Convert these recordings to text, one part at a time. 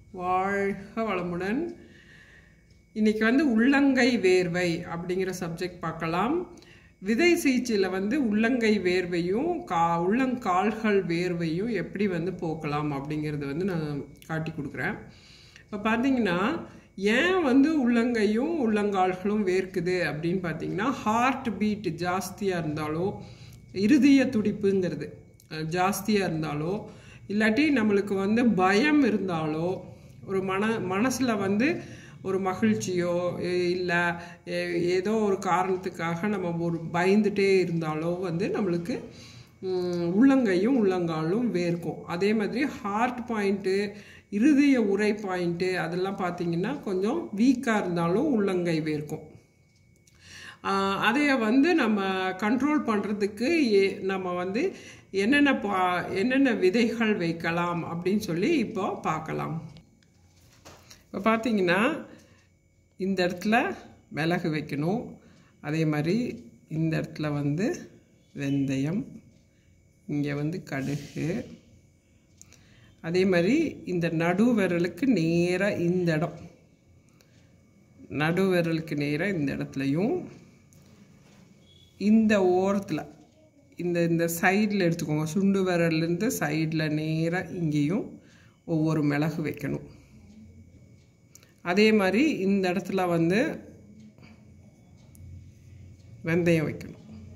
வாழ்க வளமுடன் இன்னைக்கு வந்து உள்ளங்கை வேர்வை அப்படிங்கிற சப்ஜெக்ட் பார்க்கலாம் விதை சிகிச்சையில் வந்து உள்ளங்கை வேர்வையும் கா உள்ளங்கால்கள் வேர்வையும் எப்படி வந்து போக்கலாம் அப்படிங்கிறது வந்து நான் காட்டி கொடுக்குறேன் இப்போ பார்த்தீங்கன்னா ஏன் வந்து உள்ளங்கையும் உள்ளங்கால்களும் வேர்க்குது அப்படின்னு பார்த்தீங்கன்னா ஹார்ட் பீட் ஜாஸ்தியாக இருந்தாலோ இருதய துடிப்புங்கிறது ஜாஸ்தியாக இருந்தாலோ இல்லாட்டி நம்மளுக்கு வந்து பயம் இருந்தாலோ ஒரு மன மனசில் வந்து ஒரு மகிழ்ச்சியோ இல்லை ஏதோ ஒரு காரணத்துக்காக நம்ம ஒரு பயந்துட்டே இருந்தாலோ வந்து நம்மளுக்கு உள்ளங்கையும் உள்ளங்காலும் வேர்க்கும் அதே மாதிரி ஹார்ட் பாயிண்ட்டு இருதய உரை பாயிண்ட்டு அதெல்லாம் பார்த்திங்கன்னா கொஞ்சம் வீக்காக இருந்தாலும் உள்ளங்கை வேர்க்கும் அதைய வந்து நம்ம கண்ட்ரோல் பண்ணுறதுக்கு நம்ம வந்து என்னென்ன பா என்னென்ன விதைகள் வைக்கலாம் அப்படின்னு சொல்லி இப்போ பார்க்கலாம் இப்போ பார்த்தீங்கன்னா இந்த இடத்துல மிளகு வைக்கணும் அதே மாதிரி இந்த இடத்துல வந்து வெந்தயம் இங்கே வந்து கடுகு அதே மாதிரி இந்த நடு விரலுக்கு நேராக இந்த இடம் நடு விரலுக்கு நேராக இந்த இடத்துலையும் இந்த ஓரத்தில் இந்த இந்த சைடில் எடுத்துக்கோங்க சுண்டு விரல்லேருந்து சைடில் நேராக இங்கேயும் ஒவ்வொரு மிளகு வைக்கணும் அதே மாதிரி இந்த இடத்துல வந்து வெந்தயம் வைக்கணும்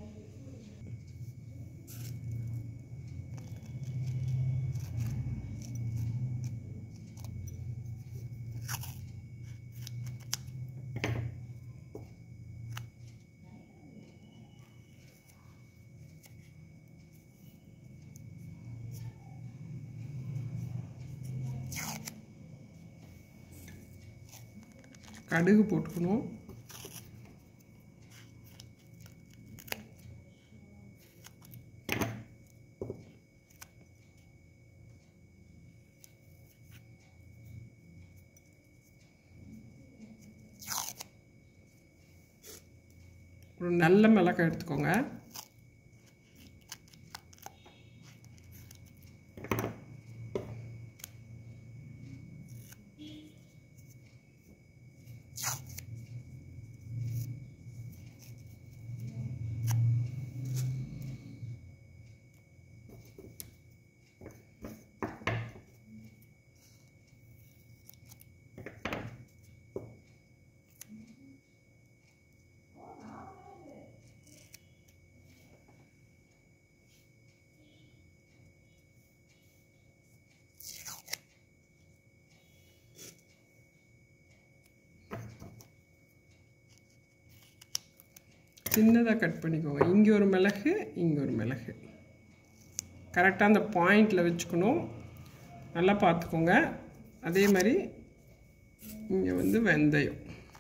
கடுகு போட்டுக்கணும் ஒரு நல்ல மிளகாய் எடுத்துக்கோங்க சின்னதாக கட் பண்ணிக்கோங்க இங்கே ஒரு மிளகு இங்கே ஒரு மிளகு கரெக்டாக அந்த பாயிண்டில் வச்சுக்கணும் நல்லா பார்த்துக்கோங்க அதே மாதிரி இங்கே வந்து வெந்தயம்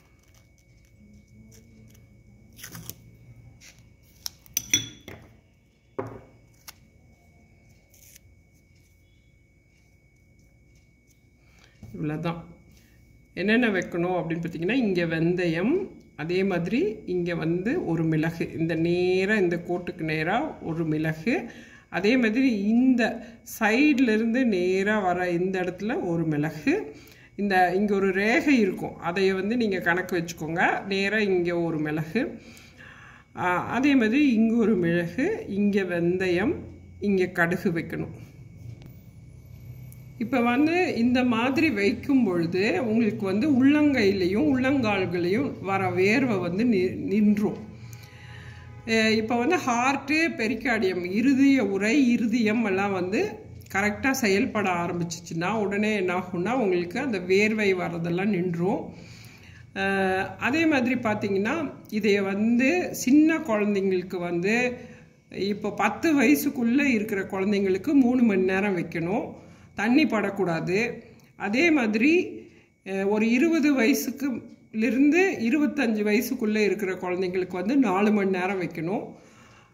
இவ்வளோதான் என்னென்ன வைக்கணும் அப்படின்னு பார்த்தீங்கன்னா இங்கே வெந்தயம் அதே மாதிரி இங்கே வந்து ஒரு மிளகு இந்த நேராக இந்த கோட்டுக்கு நேராக ஒரு மிளகு அதே மாதிரி இந்த சைட்லேருந்து நேராக வர இந்த இடத்துல ஒரு மிளகு இந்த இங்கே ஒரு ரேகை இருக்கும் அதை வந்து நீங்கள் கணக்கு வச்சுக்கோங்க நேராக இங்கே ஒரு மிளகு அதே மாதிரி இங்கே ஒரு மிளகு இங்கே வெந்தயம் இங்கே கடுகு வைக்கணும் இப்போ வந்து இந்த மாதிரி வைக்கும் பொழுது உங்களுக்கு வந்து உள்ளங்கையிலையும் உள்ளங்கால்களையும் வர வேர்வை வந்து நி நின்றும் இப்போ வந்து ஹார்ட்டு பெரிக்கார்டியம் இருதய உரை இருதயம் எல்லாம் வந்து கரெக்டாக செயல்பட ஆரம்பிச்சிச்சுன்னா உடனே என்ன ஆகும்னா உங்களுக்கு அந்த வேர்வை வர்றதெல்லாம் நின்றும் அதே மாதிரி பார்த்தீங்கன்னா இதை வந்து சின்ன குழந்தைங்களுக்கு வந்து இப்போ பத்து வயசுக்குள்ளே இருக்கிற குழந்தைங்களுக்கு மூணு மணி நேரம் வைக்கணும் தண்ணி படக்கூடாது அதே மாதிரி ஒரு இருபது வயசுக்கு இருந்து இருபத்தஞ்சி வயசுக்குள்ளே இருக்கிற குழந்தைங்களுக்கு வந்து நாலு மணி நேரம் வைக்கணும்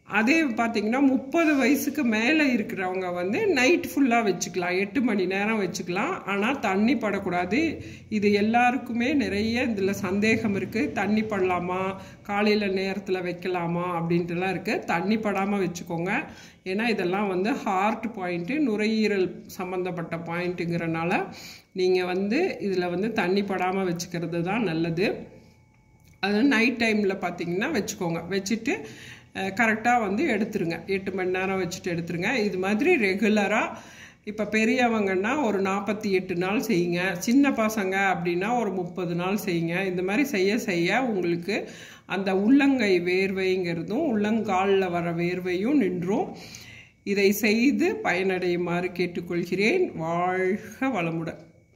அதே பார்த்தீங்கன்னா முப்பது வயசுக்கு மேலே இருக்கிறவங்க வந்து நைட் ஃபுல்லாக வச்சுக்கலாம் எட்டு மணி நேரம் வச்சுக்கலாம் ஆனால் தண்ணி படக்கூடாது இது எல்லாருக்குமே நிறைய இதில் சந்தேகம் இருக்குது தண்ணி படலாமா காலையில் நேரத்தில் வைக்கலாமா அப்படின்ட்டுலாம் இருக்குது தண்ணி படாமல் வச்சுக்கோங்க ஏன்னா இதெல்லாம் வந்து ஹார்ட் பாயிண்ட்டு நுரையீரல் சம்மந்தப்பட்ட பாயிண்ட்டுங்கிறனால நீங்கள் வந்து இதில் வந்து தண்ணி படாமல் வச்சுக்கிறது தான் நல்லது அது நைட் டைமில் பார்த்தீங்கன்னா வச்சுக்கோங்க வச்சுட்டு கரெக்டாக வந்து எடுத்துருங்க எட்டு மணி நேரம் வச்சுட்டு எடுத்துருங்க இது மாதிரி ரெகுலராக இப்போ பெரியவங்கன்னா ஒரு நாற்பத்தி எட்டு நாள் செய்யுங்க சின்ன பசங்க அப்படின்னா ஒரு முப்பது நாள் செய்யுங்க இந்த மாதிரி செய்ய செய்ய உங்களுக்கு அந்த உள்ளங்கை வேர்வைங்கிறதும் உள்ளங்காலில் வர வேர்வையும் நின்றும் இதை செய்து பயனடையுமாறு கேட்டுக்கொள்கிறேன் வாழ்க வளமுடன்